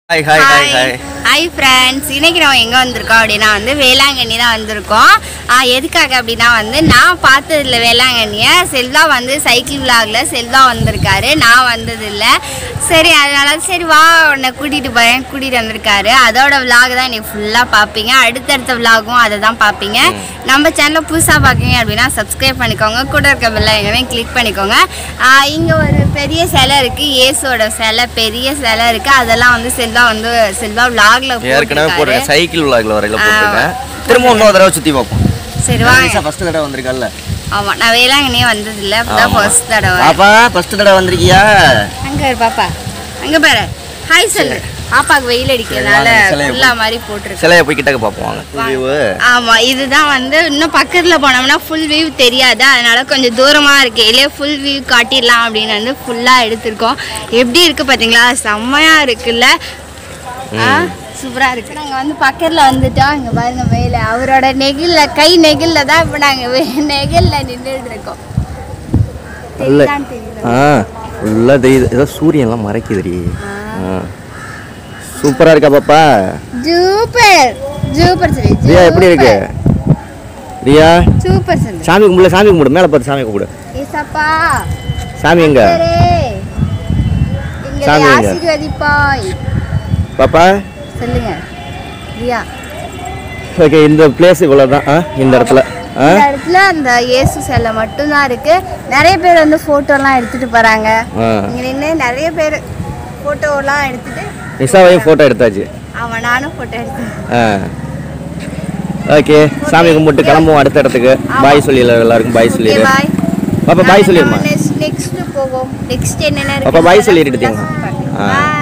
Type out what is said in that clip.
Hi hi hi hi hi friends இன்னைக்கு நம்ம எங்கே வந்திருக்கோம் அப்படின்னா வந்து வேளாங்கண்ணி தான் வந்திருக்கோம் ஆ, எதுக்காக அப்படின்னா வந்து நான் பார்த்ததில்ல வேளாங்கண்ணியை செல்வா வந்து சைக்கிள் விலாகில் செல்வா வந்திருக்காரு நான் வந்ததில்ல சரி அதனால சரி வா உன்னை கூட்டிகிட்டு போகிறேன் கூட்டிகிட்டு வந்திருக்காரு அதோட விலாக் தான் நீ ஃபுல்லாக பார்ப்பீங்க அடுத்தடுத்த விலாகும் அதை தான் பார்ப்பீங்க நம்ம சேனலை புதுசாக பார்க்கீங்க அப்படின்னா சப்ஸ்கிரைப் பண்ணிக்கோங்க கூட இருக்க பெல்ல எங்கேயுமே கிளிக் பண்ணிக்கோங்க இங்கே ஒரு பெரிய சிலை இருக்குது இயேசுவோட சிலை பெரிய சிலை இருக்குது அதெல்லாம் வந்து செல்வா வந்து செல்வா விலாகில் ஏற்கனவே போட்டிருக்கேன் சைக்கிள் விளாக்ல வரையில போட்டிருக்கேன் திரும்ப இன்னொரு தடவை சுற்றி பார்ப்போம் சரி வாங்க ஃபர்ஸ்ட் தடவை வந்திருக்கல்ல ஆமாம் நான் வேளாங்கண்ணியே வந்ததில்லை அப்பதான் ஆமா. ஃபர்ஸ்ட் தடவை பாப்பா ஃபர்ஸ்ட் தடவை வந்திருக்கியா அங்கே இரு பாப்பா அங்கே பாரு ஹாய் சொல்லு பாப்பாக்கு வெயில் அடிக்கிறதுனால சரி, வாங்க, சிலையை ஃபுல்லாக மாதிரி போட்டிருக்கு சிலையை போய் கிட்டக்க பார்ப்போம் வாங்க வியூ ஆமா இதுதான் வந்து இன்னும் பக்கத்துல போனோம்னா ஃபுல் வியூ தெரியாது அதனால கொஞ்சம் தூரமா இருக்கு இல்லையே ஃபுல் வியூ காட்டிடலாம் அப்படின்னு வந்து ஃபுல்லா எடுத்திருக்கோம் எப்படி இருக்கு பாத்தீங்களா செம்மையா இருக்குல்ல சூப்பரா இருக்கு நாங்க வந்து பக்கத்துல வந்துட்டோம் இங்க பாருங்க மேல அவரோட நெகில்ல கை நெகில்ல தான் இப்ப நாங்க வே- நெகில்ல நின்றுட்டு இருக்கோம் இல்ல. தெரியுதான்னு தெரியல ஆ ஃபுல்லாக தெரியுது ஏதோ சூரியன்லாம் மறைக்குதுடி ஆ சூப்பராக இருக்கா பாப்பா சூப்பர் சூப்பர் சொல்லி ரியா எப்படி இருக்கு ரியா சூப்பர் சொல்லு சாமி கும்பிடு சாமி கும்பிடு மேலே பார்த்து சாமி கும்பிடு ஏசப்பா சாமி எங்க சரி. எங்களை சாமி எங்க? ஆசீர்வதிப்பாய் பாப்பா சொல்லுங்க ரியா ஓகே இந்த பிளேஸ் இவ்வளோ தான் ஆ இந்த இடத்துல ஆ இந்த இடத்துல அந்த இயேசு சிலை மட்டும்தான் இருக்கு நிறைய பேர் வந்து போட்டோலாம் எடுத்துட்டு போறாங்க ஆ இங்க நின்று நிறைய பேர் போட்டோலாம் எடுத்துட்டு நிஷாவையும் ஃபோட்டோ எடுத்தாச்சு அவன் நானும் போட்டோ எடுத்தேன் ஆ ஓகே சாமி கும்பிட்டு கிளம்புவோம் அடுத்த இடத்துக்கு பாய் சொல்லிடல எல்லாருக்கும் பாய் சொல்லிடு பாய் பாப்பா பாய் சொல்லிடுமா நெக்ஸ்ட் போவோம் நெக்ஸ்ட் என்னென்ன பாப்பா, bye சொல்லிட்டு இருக்கீங்க. ஆ. பாய்